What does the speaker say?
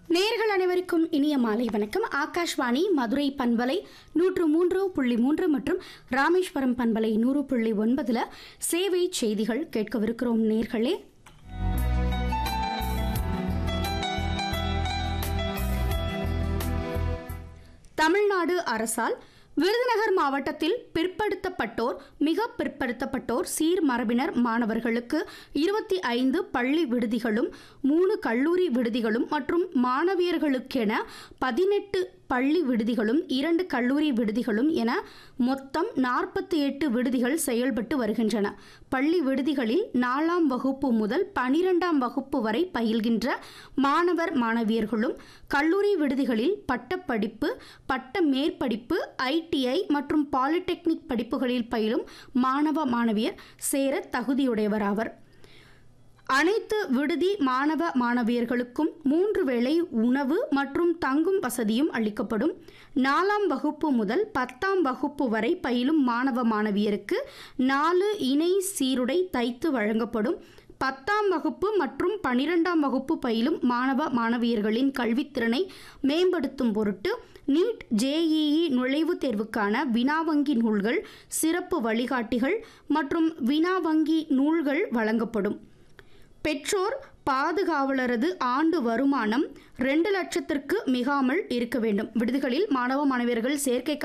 நேர்கள் அனைவருக்கும் இனிய மாலை வணக்கம் ஆகாஷ்வாணி மதுரை பண்பலை நூற்று மூன்று புள்ளி மூன்று மற்றும் ராமேஸ்வரம் பண்பலை நூறு புள்ளி ஒன்பதுல சேவை செய்திகள் கேட்கவிருக்கிறோம் நேர்களே தமிழ்நாடு அரசால் விருதுநகர் மாவட்டத்தில் பிற்படுத்தப்பட்டோர் மிக பிற்படுத்தப்பட்டோர் சீர்மரபினர் மாணவர்களுக்கு இருபத்தி ஐந்து பள்ளி விடுதிகளும் மூணு கல்லூரி விடுதிகளும் மற்றும் மாணவியர்களுக்கென பதினெட்டு பள்ளி விடுதிகளும் இரண்டு கல்லூரி விடுதிகளும் என மொத்தம் நாற்பத்தி எட்டு விடுதிகள் செயல்பட்டு வருகின்றன பள்ளி விடுதிகளில் நாலாம் வகுப்பு முதல் பனிரெண்டாம் வகுப்பு வரை பயில்கின்ற மாணவர் மாணவியர்களும் கல்லூரி விடுதிகளில் பட்டப்படிப்பு பட்ட மேற்படிப்பு ஐடிஐ மற்றும் பாலிடெக்னிக் படிப்புகளில் பயிலும் மாணவ மாணவியர் சேர தகுதியுடையவராவர் அனைத்து விடுதி மாணவ மாணவியர்களுக்கும் மூன்று வேளை உணவு மற்றும் தங்கும் வசதியும் அளிக்கப்படும் நாலாம் வகுப்பு முதல் பத்தாம் வகுப்பு வரை பயிலும் மாணவ மாணவியருக்கு நாலு இணை சீருடை தைத்து வழங்கப்படும் பத்தாம் வகுப்பு மற்றும் பனிரெண்டாம் வகுப்பு பயிலும் மாணவ மாணவியர்களின் கல்வித்திறனை மேம்படுத்தும் பொருட்டு நீட் ஜேஇஇ நுழைவுத் தேர்வுக்கான வினாவங்கி நூல்கள் சிறப்பு வழிகாட்டிகள் மற்றும் வினாவங்கி நூல்கள் வழங்கப்படும் பெற்றோர் பாதுகாவலரது ஆண்டு வருமானம் ரெண்டு லட்சத்திற்கு மிகாமல் இருக்க வேண்டும் விடுதிகளில் மாணவ மாணவியர்கள் சேர்க்கை